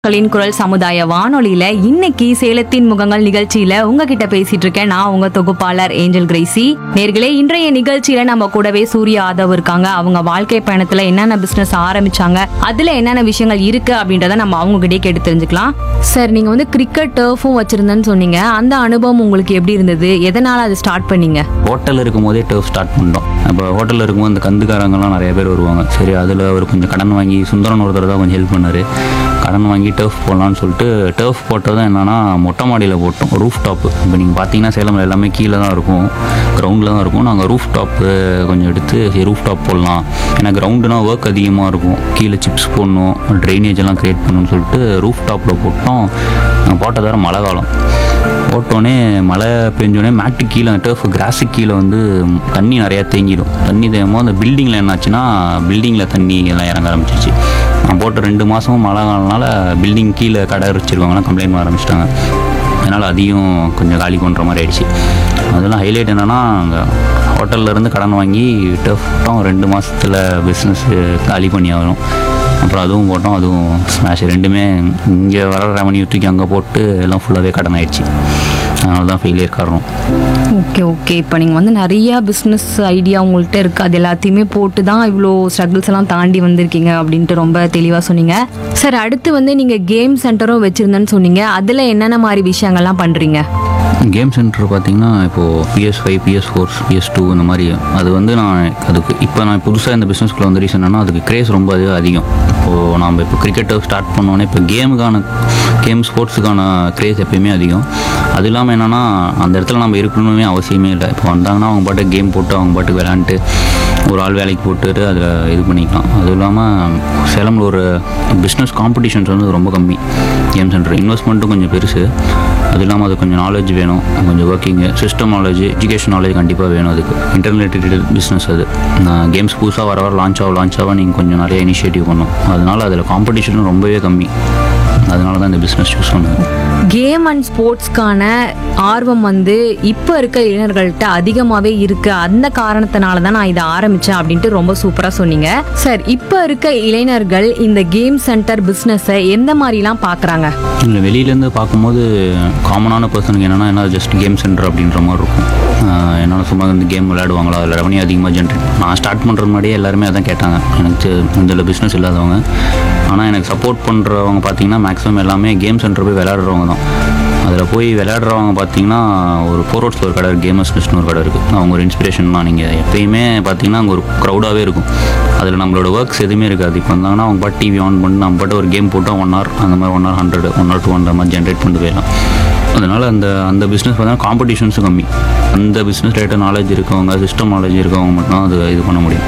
மக்களின் குரல் சமுதாய வானொலியில இன்னைக்கு சேலத்தின் முகங்கள் நிகழ்ச்சியில உங்ககிட்ட பேசிட்டு இருக்கேன் நான் உங்க தொகுப்பாளர் ஏஞ்சல் கிரேசி நேர்களே இன்றைய நிகழ்ச்சியில நம்ம கூடவே சூரிய ஆதவ் இருக்காங்க அவங்க வாழ்க்கை பயணத்துல என்னென்ன பிசினஸ் ஆரம்பிச்சாங்க அதுல என்னென்ன விஷயங்கள் இருக்கு அப்படின்றத நம்ம அவங்க கிட்டே கேட்டு தெரிஞ்சுக்கலாம் சார் நீங்க வந்து கிரிக்கெட் டர்ஃபும் வச்சிருந்தேன்னு சொன்னீங்க அந்த அனுபவம் உங்களுக்கு எப்படி இருந்தது எதனால அது ஸ்டார்ட் பண்ணீங்க ஹோட்டலில் இருக்கும் போதே டர்ஃப் ஸ்டார்ட் பண்ணிட்டோம் அப்போ ஹோட்டலில் இருக்கும்போது இந்த கந்துக்காரங்கெல்லாம் நிறைய பேர் வருவாங்க சரி அதில் அவர் கொஞ்சம் கடன் வாங்கி சுந்தரன் ஒருத்தர் தான் கொஞ்சம் ஹெல்ப் பண்ணார் கடன் வாங்கி டர்ஃப் போடலான்னு சொல்லிட்டு டர்ஃப் போட்டதும் என்னன்னா மொட்டை மாடியில் போட்டோம் ரூஃப் டாப்பு இப்போ நீங்கள் பார்த்தீங்கன்னா சேலமில் எல்லாமே கீழே தான் இருக்கும் கிரவுண்டில் தான் இருக்கும் நாங்கள் ரூஃப் டாப்பு கொஞ்சம் எடுத்து சரி ரூஃப் டாப் போடலாம் ஏன்னா கிரவுண்டுனா ஒர்க் அதிகமாக இருக்கும் கீழே சிப்ஸ் போடணும் ட்ரைனேஜ் எல்லாம் க்ரியேட் பண்ணணும்னு சொல்லிட்டு ரூஃப் டாப்பில் போட்டோம் நாங்கள் போட்ட தவிர மழை காலம் போட்டோடனே மழை பெஞ்சோடனே மேட்டு கீழே அந்த டர்ஃப் கிராஸு கீழே வந்து தண்ணி நிறையா தேங்கிடும் தண்ணி தேங்கும்போது அந்த பில்டிங்கில் என்னாச்சுன்னா பில்டிங்கில் தண்ணி எல்லாம் இறங்க ஆரம்பிச்சிச்சு நான் போட்ட ரெண்டு மாதமும் மழை காலனால பில்டிங் கீழே கடை வச்சுருக்கவங்களாம் கம்ப்ளைண்ட் பண்ண ஆரம்பிச்சிட்டாங்க அதனால் அதையும் கொஞ்சம் காலி பண்ணுற மாதிரி ஆயிடுச்சு அதெல்லாம் ஹைலைட் என்னென்னா அங்கே ஹோட்டல்லேருந்து கடன் வாங்கி டர்ஃப் போட்டோம் ரெண்டு மாதத்தில் பிஸ்னஸ் காலி பண்ணி ஆகணும் அப்புறம் அதுவும் போட்டோம் அதுவும் ஸ்மாஷ் ரெண்டுமே இங்கே வர ரெவன்யூ தூக்கி அங்கே போட்டு எல்லாம் ஃபுல்லாகவே கடன் ஆயிடுச்சு அதனால தான் ஃபெயிலியர் காரணம் ஓகே ஓகே இப்போ நீங்கள் வந்து நிறைய பிஸ்னஸ் ஐடியா உங்கள்கிட்ட இருக்குது அது எல்லாத்தையுமே போட்டு தான் இவ்வளோ ஸ்ட்ரகிள்ஸ் எல்லாம் தாண்டி வந்திருக்கீங்க அப்படின்ட்டு ரொம்ப தெளிவாக சொன்னீங்க சார் அடுத்து வந்து நீங்கள் கேம் சென்டரும் வச்சுருந்தேன்னு சொன்னீங்க அதில் என்னென்ன மாதிரி விஷயங்கள்லாம் பண்ணுறீங்க கேம் சென்டர் பார்த்தீங்கன்னா இப்போது PS five PS four PS two இந்த மாதிரி அது வந்து நான் அதுக்கு இப்போ நான் புதுசாக இந்த பிஸ்னஸ்க்குள்ள வந்து ரீசன் என்னன்னா அதுக்கு கிரேஸ் ரொம்ப அது அதிகம் இப்போது நம்ம இப்போ கிரிக்கெட்டை ஸ்டார்ட் பண்ணோன்னே இப்போ கேமுக்கான கேம் ஸ்போர்ட்ஸுக்கான கிரேஸ் எப்பயுமே அதிகம் அது இல்லாமல் என்னென்னா அந்த இடத்துல நம்ம இருக்கணுமே அவசியமே இல்லை இப்போ வந்தாங்கன்னா அவங்க பாட்டுக்கு கேம் போட்டு அவங்க பாட்டுக்கு விளையாண்டுட்டு ஒரு ஆள் வேலைக்கு போட்டுட்டு அதில் இது பண்ணிக்கலாம் அதுவும் இல்லாமல் சேலமில் ஒரு பிஸ்னஸ் காம்படிஷன்ஸ் வந்து ரொம்ப கம்மி கேம் சென்டர் இன்வெஸ்ட்மெண்ட்டும் கொஞ்சம் பெருசு அது இல்லாமல் அது கொஞ்சம் நாலேஜ் வேணும் கொஞ்சம் working system knowledge education knowledge கண்டிப்பாக வேணும் அதுக்கு இன்டர்நெட் பிஸ்னஸ் அது கேம்ஸ் புதுசாக வர வர லான்ச் ஆக லான்ச் ஆக நீங்கள் கொஞ்சம் நிறைய இனிஷியேட்டிவ் பண்ணும் அதனால அதில் காம்படிஷனும் ரொம்பவே கம்மி அதனால தான் இந்த பிஸ்னஸ் சூஸ் பண்ணது கேம் அண்ட் ஸ்போர்ட்ஸ்க்கான ஆர்வம் வந்து இப்போ இருக்க இளைஞர்கள்ட்ட அதிகமாகவே இருக்கு அந்த காரணத்தினால தான் நான் இதை ஆரம்பிச்சேன் அப்படின்ட்டு ரொம்ப சூப்பராக சொன்னீங்க சார் இப்போ இருக்க இளைஞர்கள் இந்த கேம் சென்டர் பிஸ்னஸை எந்த மாதிரிலாம் பார்க்குறாங்க இல்லை வெளியிலேருந்து பார்க்கும்போது காமனான பர்சனுக்கு என்னென்னா என்ன ஜஸ்ட் கேம் சென்டர் அப்படின்ற மாதிரி இருக்கும் ஆஹ் என்னால் சும்மா வந்து கேம் விளையாடுவாங்களா அதில் ரெவன்யூ அதிகமாக ஜென்ரேட் நான் ஸ்டார்ட் பண்ணுற முன்னாடியே எல்லாருமே அதான் கேட்டாங்க எனக்கு இதில் பிஸ்னஸ் இல்லாதவங்க ஆனால் எனக்கு சப்போர்ட் பண்ணுறவங்க பார்த்தீங்கன்னா மேக்ஸிமம் எல்லாமே கேம் சென்டர் போய் விளையாடுறவங்க தான் அதில் போய் விளையாடுறவங்க பார்த்தீங்கன்னா ஒரு ஃபோர் ரோட்ஸில் ஒரு கடை இருக்குது கேமர்ஸ் லிஸ்ட்னு ஒரு கடை இருக்குது அவங்க ஒரு இன்ஸ்பிரேஷன் தான் நீங்கள் எப்பயுமே பார்த்தீங்கன்னா அங்கே ஒரு க்ரௌடாகவே இருக்கும் அதில் நம்மளோட ஒர்க்ஸ் எதுவுமே இருக்காது இப்போ வந்தாங்கன்னா அவங்க பாட்டு டிவி ஆன் பண்ணி நம்ம பாட்டு ஒரு கேம் போட்டால் ஒன் ஹவர் அந்த மாதிரி one hour hundred one hour two hundred மாதிரி ஜென்ரேட் பண்ணிட்டு போயிடலாம் அதனால் அந்த அந்த பிஸ்னஸ் பார்த்தீங்கன்னா காம்படிஷன்ஸும் கம்மி அந்த பிஸ்னஸ் ரேட்டாக நாலேஜ் இருக்கவங்க சிஸ்டம் நாலேஜ் இருக்கவங்க மட்டும் அது இது பண்ண முடியும்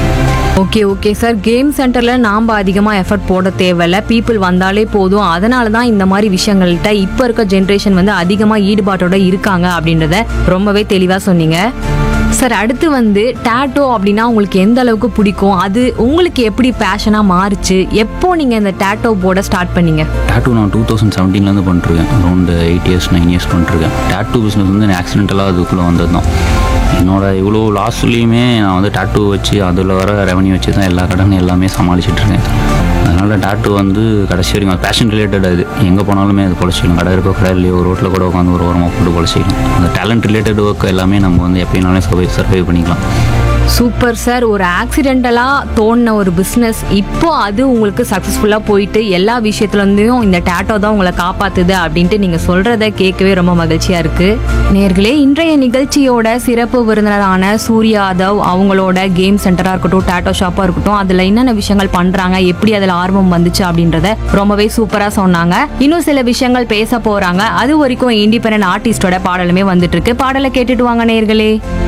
ஓகே ஓகே சார் கேம் சென்டரில் நாம் அதிகமாக எஃபர்ட் போட தேவையில்ல பீப்புள் வந்தாலே போதும் அதனால தான் இந்த மாதிரி விஷயங்கள்கிட்ட இப்போ இருக்க ஜென்ரேஷன் வந்து அதிகமாக ஈடுபாட்டோட இருக்காங்க அப்படின்றத ரொம்பவே தெளிவாக சொன்னீங்க சார் அடுத்து வந்து டேட்டோ அப்படின்னா உங்களுக்கு எந்த அளவுக்கு பிடிக்கும் அது உங்களுக்கு எப்படி பேஷனாக மாறுச்சு எப்போ நீங்கள் இந்த டேட்டோ போட ஸ்டார்ட் பண்ணீங்க டேட்டூ நான் டூ தௌசண்ட் செவன்டீன்லேருந்து பண்ணிருக்கேன் around eight years nine years பண்ணிருக்கேன் டேட்டூ பிஸ்னஸ் வந்து எனக்கு ஆக்சிடென்டலாக அதுக்குள்ளே வந்தது தான் என்னோட இவ்வளோ லாஸ்ட்லேயுமே நான் வந்து டேட்டூ வச்சு அதில் வர ரெவன்யூ வச்சு தான் எல்லா கடனும் எல்லாமே சமாளிச்சிட்டு இருக்கேன் அதனால் டேட்டூ வந்து கடைசி வரைக்கும் பேஷன் ரிலேட்டட் அது எங்கே போனாலுமே அது பொழைச்சிக்கலாம் கடை இருக்கோ கடை இல்லையோ ரோட்டில் கூட உட்காந்து ஒரு ஓரமாக போட்டு பொழைச்சிக்கலாம் அந்த டேலண்ட் ரிலேட்டட் ஒர்க் எல்லாமே நம்ம வந்து எப்படினாலும் சர்வை சர்வை பண்ணிக்கலாம் சூப்பர் சார் ஒரு ஆக்சிடென்டலாக தோணின ஒரு பிஸ்னஸ் இப்போ அது உங்களுக்கு சக்ஸஸ்ஃபுல்லாக போயிட்டு எல்லா விஷயத்துலேருந்தும் இந்த டேட்டோ தான் உங்களை காப்பாத்துது அப்படின்ட்டு நீங்கள் சொல்கிறத கேட்கவே ரொம்ப மகிழ்ச்சியாக இருக்குது நேர்களே இன்றைய நிகழ்ச்சியோட சிறப்பு விருந்தினரான சூர்யா யாதவ் அவங்களோட கேம் சென்டராக இருக்கட்டும் டேட்டோ ஷாப்பாக இருக்கட்டும் அதில் என்னென்ன விஷயங்கள் பண்ணுறாங்க எப்படி அதில் ஆர்வம் வந்துச்சு அப்படின்றத ரொம்பவே சூப்பராக சொன்னாங்க இன்னும் சில விஷயங்கள் பேச போகிறாங்க அது வரைக்கும் இண்டிபெண்ட் ஆர்டிஸ்டோட பாடலுமே வந்துட்டு இருக்கு பாடலை கேட்டுட்டு வாங்க நேர்களே